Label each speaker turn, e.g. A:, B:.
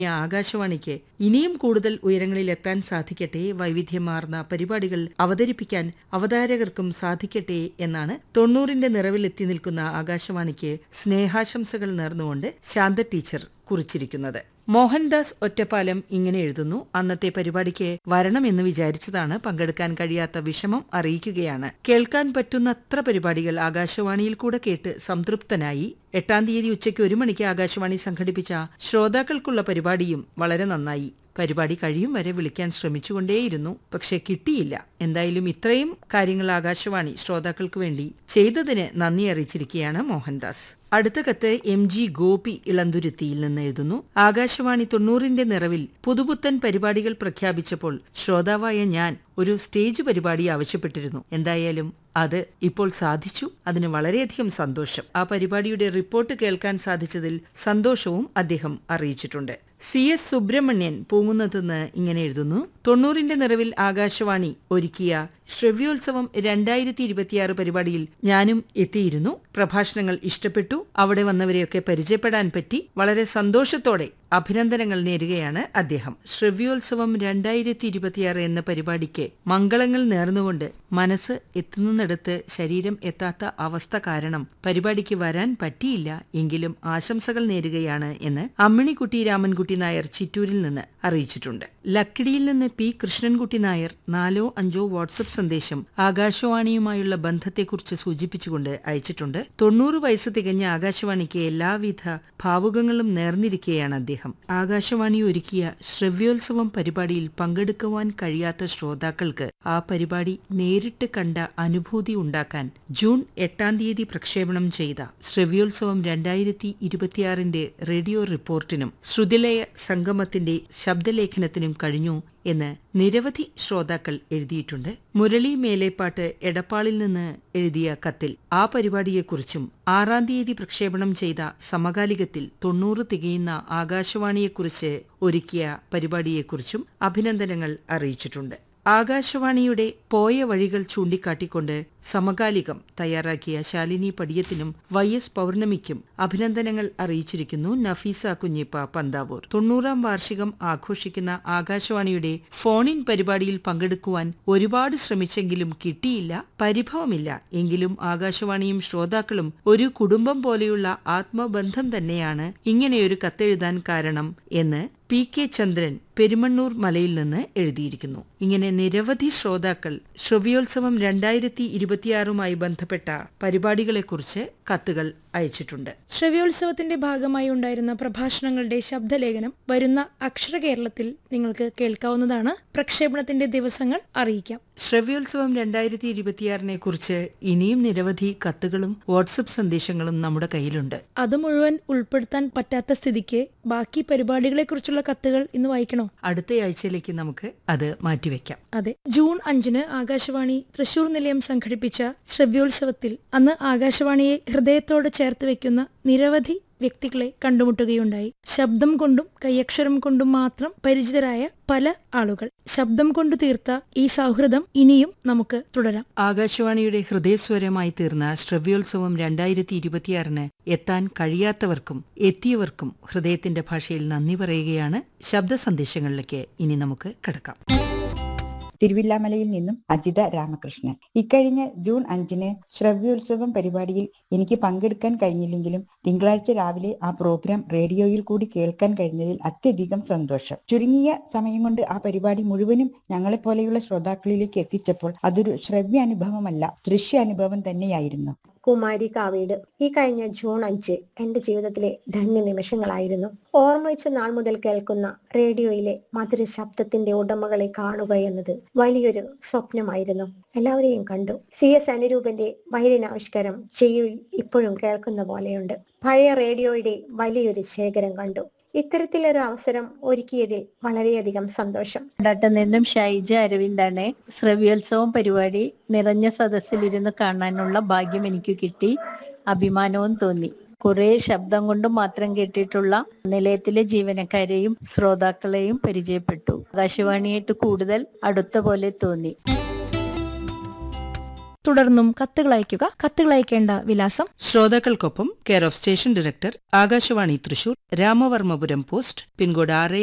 A: ആകാശവാണിക്ക് ഇനിയും കൂടുതൽ ഉയരങ്ങളിൽ എത്താൻ സാധിക്കട്ടെ വൈവിധ്യമാർന്ന പരിപാടികൾ അവതരിപ്പിക്കാൻ അവതാരകർക്കും സാധിക്കട്ടെ എന്നാണ് തൊണ്ണൂറിന്റെ നിറവിലെത്തി നിൽക്കുന്ന ആകാശവാണിക്ക് സ്നേഹാശംസകൾ നേർന്നുകൊണ്ട് ശാന്ത ടീച്ചർ കുറിച്ചിരിക്കുന്നത് മോഹൻദാസ് ഒറ്റപ്പാലം ഇങ്ങനെ എഴുതുന്നു അന്നത്തെ പരിപാടിക്ക് വരണമെന്ന് വിചാരിച്ചതാണ് പങ്കെടുക്കാൻ കഴിയാത്ത വിഷമം അറിയിക്കുകയാണ് കേൾക്കാൻ പറ്റുന്നത്ര പരിപാടികൾ ആകാശവാണിയിൽ കൂടെ കേട്ട് സംതൃപ്തനായി എട്ടാം തീയതി ഉച്ചയ്ക്ക് ഒരു മണിക്ക് ആകാശവാണി സംഘടിപ്പിച്ച ശ്രോതാക്കൾക്കുള്ള പരിപാടിയും വളരെ നന്നായി പരിപാടി കഴിയും വരെ വിളിക്കാൻ ശ്രമിച്ചുകൊണ്ടേയിരുന്നു പക്ഷെ കിട്ടിയില്ല എന്തായാലും ഇത്രയും കാര്യങ്ങൾ ആകാശവാണി ശ്രോതാക്കൾക്ക് വേണ്ടി ചെയ്തതിന് നന്ദി അറിയിച്ചിരിക്കുകയാണ് മോഹൻദാസ് അടുത്ത കത്ത് എം ജി ഗോപി ഇളന്തുരുത്തിയിൽ നിന്ന് എഴുതുന്നു ആകാശവാണി തൊണ്ണൂറിന്റെ നിറവിൽ പുതുപുത്തൻ പരിപാടികൾ പ്രഖ്യാപിച്ചപ്പോൾ ശ്രോതാവായ ഞാൻ ഒരു സ്റ്റേജ് പരിപാടി ആവശ്യപ്പെട്ടിരുന്നു എന്തായാലും അത് ഇപ്പോൾ സാധിച്ചു അതിന് വളരെയധികം സന്തോഷം ആ പരിപാടിയുടെ റിപ്പോർട്ട് കേൾക്കാൻ സാധിച്ചതിൽ സന്തോഷവും അദ്ദേഹം അറിയിച്ചിട്ടുണ്ട് സി എസ് സുബ്രഹ്മണ്യൻ പൂങ്ങുന്നതെന്ന് ഇങ്ങനെ എഴുതുന്നു തൊണ്ണൂറിന്റെ നിറവിൽ ആകാശവാണി ഒരുക്കിയ ശ്രവ്യോത്സവം രണ്ടായിരത്തി ഇരുപത്തിയാറ് പരിപാടിയിൽ ഞാനും എത്തിയിരുന്നു പ്രഭാഷണങ്ങൾ ഇഷ്ടപ്പെട്ടു അവിടെ വന്നവരെയൊക്കെ പരിചയപ്പെടാൻ പറ്റി വളരെ സന്തോഷത്തോടെ അഭിനന്ദനങ്ങൾ നേരുകയാണ് അദ്ദേഹം ശ്രവ്യോത്സവം രണ്ടായിരത്തി ഇരുപത്തിയാറ് എന്ന പരിപാടിക്ക് മംഗളങ്ങൾ നേർന്നുകൊണ്ട് മനസ്സ് എത്തുന്നിടത്ത് ശരീരം എത്താത്ത അവസ്ഥ കാരണം പരിപാടിക്ക് വരാൻ പറ്റിയില്ല എങ്കിലും ആശംസകൾ നേരുകയാണ് എന്ന് അമ്മിണിക്കുട്ടി രാമൻകുട്ടി നായർ ചിറ്റൂരിൽ നിന്ന് അറിയിച്ചിട്ടുണ്ട് ലക്കിടിയിൽ നിന്ന് പി കൃഷ്ണൻകുട്ടി നായർ നാലോ അഞ്ചോ വാട്സപ്പ് സന്ദേശം ആകാശവാണിയുമായുള്ള ബന്ധത്തെക്കുറിച്ച് സൂചിപ്പിച്ചുകൊണ്ട് അയച്ചിട്ടുണ്ട് തൊണ്ണൂറ് വയസ്സ് തികഞ്ഞ ആകാശവാണിക്ക് എല്ലാവിധ ഭാവുകങ്ങളും നേർന്നിരിക്കുകയാണ് അദ്ദേഹം ആകാശവാണി ഒരുക്കിയ ശ്രവ്യോത്സവം പരിപാടിയിൽ പങ്കെടുക്കുവാൻ കഴിയാത്ത ശ്രോതാക്കൾക്ക് ആ പരിപാടി നേരിട്ട് കണ്ട അനുഭൂതി ഉണ്ടാക്കാൻ ജൂൺ എട്ടാം തീയതി പ്രക്ഷേപണം ചെയ്ത ശ്രവ്യോത്സവം രണ്ടായിരത്തി ഇരുപത്തിയാറിന്റെ റേഡിയോ റിപ്പോർട്ടിനും ശ്രുതിലയ സംഗമത്തിന്റെ ശബ്ദലേഖനത്തിനും കഴിഞ്ഞു എന്ന് നിരവധി ശ്രോതാക്കൾ എഴുതിയിട്ടുണ്ട് മുരളി മേലേപ്പാട്ട് എടപ്പാളിൽ നിന്ന് എഴുതിയ കത്തിൽ ആ പരിപാടിയെക്കുറിച്ചും ആറാം തീയതി പ്രക്ഷേപണം ചെയ്ത സമകാലികത്തിൽ തൊണ്ണൂറ് തികയുന്ന ആകാശവാണിയെക്കുറിച്ച് ഒരുക്കിയ പരിപാടിയെക്കുറിച്ചും അഭിനന്ദനങ്ങൾ അറിയിച്ചിട്ടുണ്ട് ആകാശവാണിയുടെ പോയ വഴികൾ ചൂണ്ടിക്കാട്ടിക്കൊണ്ട് സമകാലികം തയ്യാറാക്കിയ ശാലിനി പടിയത്തിനും വൈ എസ് പൗർണമിക്കും അഭിനന്ദനങ്ങൾ അറിയിച്ചിരിക്കുന്നു നഫീസ കുഞ്ഞിപ്പ പന്താവൂർ തൊണ്ണൂറാം വാർഷികം ആഘോഷിക്കുന്ന ആകാശവാണിയുടെ ഫോണിൻ പരിപാടിയിൽ പങ്കെടുക്കുവാൻ ഒരുപാട് ശ്രമിച്ചെങ്കിലും കിട്ടിയില്ല പരിഭവമില്ല എങ്കിലും ആകാശവാണിയും ശ്രോതാക്കളും ഒരു കുടുംബം പോലെയുള്ള ആത്മബന്ധം തന്നെയാണ് ഇങ്ങനെയൊരു കത്തെഴുതാൻ കാരണം എന്ന് പി കെ ചന്ദ്രൻ പെരുമണ്ണൂർ മലയിൽ നിന്ന് എഴുതിയിരിക്കുന്നു ഇങ്ങനെ നിരവധി ശ്രോതാക്കൾ ശ്രവ്യോത്സവം രണ്ടായിരത്തി ഇരുപത്തിയാറുമായി ബന്ധപ്പെട്ട പരിപാടികളെക്കുറിച്ച് കത്തുകൾ അയച്ചിട്ടുണ്ട്
B: ശ്രവ്യോത്സവത്തിന്റെ ഭാഗമായി ഉണ്ടായിരുന്ന പ്രഭാഷണങ്ങളുടെ ശബ്ദലേഖനം വരുന്ന അക്ഷര കേരളത്തിൽ നിങ്ങൾക്ക് കേൾക്കാവുന്നതാണ് പ്രക്ഷേപണത്തിന്റെ ദിവസങ്ങൾ അറിയിക്കാം
A: ശ്രവ്യോത്സവം രണ്ടായിരത്തി ഇരുപത്തിയാറിനെ കുറിച്ച് ഇനിയും നിരവധി കത്തുകളും വാട്സപ്പ് സന്ദേശങ്ങളും നമ്മുടെ കയ്യിലുണ്ട്
B: അത് മുഴുവൻ ഉൾപ്പെടുത്താൻ പറ്റാത്ത സ്ഥിതിക്ക് ബാക്കി പരിപാടികളെക്കുറിച്ചുള്ള കത്തുകൾ ഇന്ന് വായിക്കണോ
A: അടുത്ത ആഴ്ചയിലേക്ക് നമുക്ക് അത് മാറ്റിവെക്കാം
B: അതെ ജൂൺ അഞ്ചിന് ആകാശവാണി തൃശൂർ നിലയം സംഘടിപ്പിച്ച ശ്രവ്യോത്സവത്തിൽ അന്ന് ആകാശവാണിയെ ഹൃദയത്തോട് ചേർത്ത് വെക്കുന്ന നിരവധി വ്യക്തികളെ കണ്ടുമുട്ടുകയുണ്ടായി ശബ്ദം കൊണ്ടും കൈയക്ഷരം കൊണ്ടും മാത്രം പരിചിതരായ പല ആളുകൾ ശബ്ദം കൊണ്ടു തീർത്ത ഈ സൗഹൃദം ഇനിയും നമുക്ക് തുടരാം
A: ആകാശവാണിയുടെ ഹൃദയസ്വരമായി തീർന്ന ശ്രവ്യോത്സവം രണ്ടായിരത്തി ഇരുപത്തിയാറിന് എത്താൻ കഴിയാത്തവർക്കും എത്തിയവർക്കും ഹൃദയത്തിന്റെ ഭാഷയിൽ നന്ദി പറയുകയാണ് ശബ്ദ സന്ദേശങ്ങളിലേക്ക് ഇനി നമുക്ക് കടക്കാം
C: തിരുവില്ലാമലയിൽ നിന്നും അജിത രാമകൃഷ്ണൻ ഇക്കഴിഞ്ഞ ജൂൺ അഞ്ചിന് ശ്രവ്യോത്സവം പരിപാടിയിൽ എനിക്ക് പങ്കെടുക്കാൻ കഴിഞ്ഞില്ലെങ്കിലും തിങ്കളാഴ്ച രാവിലെ ആ പ്രോഗ്രാം റേഡിയോയിൽ കൂടി കേൾക്കാൻ കഴിഞ്ഞതിൽ അത്യധികം സന്തോഷം ചുരുങ്ങിയ സമയം കൊണ്ട് ആ പരിപാടി മുഴുവനും ഞങ്ങളെപ്പോലെയുള്ള ശ്രോതാക്കളിലേക്ക് എത്തിച്ചപ്പോൾ അതൊരു ശ്രവ്യാനുഭവമല്ല ദൃശ്യാനുഭവം തന്നെയായിരുന്നു
D: കുമാരി കാവീട് ഈ കഴിഞ്ഞ ജൂൺ അഞ്ച് എന്റെ ജീവിതത്തിലെ ധന്യ നിമിഷങ്ങളായിരുന്നു ഓർമ്മ വെച്ച നാൾ മുതൽ കേൾക്കുന്ന റേഡിയോയിലെ മധുര ശബ്ദത്തിന്റെ ഉടമകളെ കാണുക എന്നത് വലിയൊരു സ്വപ്നമായിരുന്നു എല്ലാവരെയും കണ്ടു സി എസ് അനുരൂപന്റെ വയലിനാവിഷ്കാരം ചെയ്യിൽ ഇപ്പോഴും കേൾക്കുന്ന പോലെയുണ്ട് പഴയ റേഡിയോയുടെ വലിയൊരു ശേഖരം കണ്ടു ഇത്തരത്തിലൊരു അവസരം ഒരുക്കിയതിൽ വളരെയധികം സന്തോഷം
E: ഡാട്ടിൽ നിന്നും ഷൈജ അരവിന്ദാണ് ശ്രവ്യോത്സവം പരിപാടി നിറഞ്ഞ സദസ്സിലിരുന്ന് കാണാനുള്ള ഭാഗ്യം എനിക്ക് കിട്ടി അഭിമാനവും തോന്നി കുറെ ശബ്ദം കൊണ്ട് മാത്രം കേട്ടിട്ടുള്ള നിലയത്തിലെ ജീവനക്കാരെയും ശ്രോതാക്കളെയും പരിചയപ്പെട്ടു ആകാശവാണിയായിട്ട് കൂടുതൽ അടുത്ത പോലെ തോന്നി
B: തുടർന്നും കത്തുകൾ അയയ്ക്കുക കത്തുകൾ അയക്കേണ്ട വിലാസം
A: ശ്രോതാക്കൾക്കൊപ്പം care of station director Akashvani Thrissur Ramavarmapuram post pin code ആറ്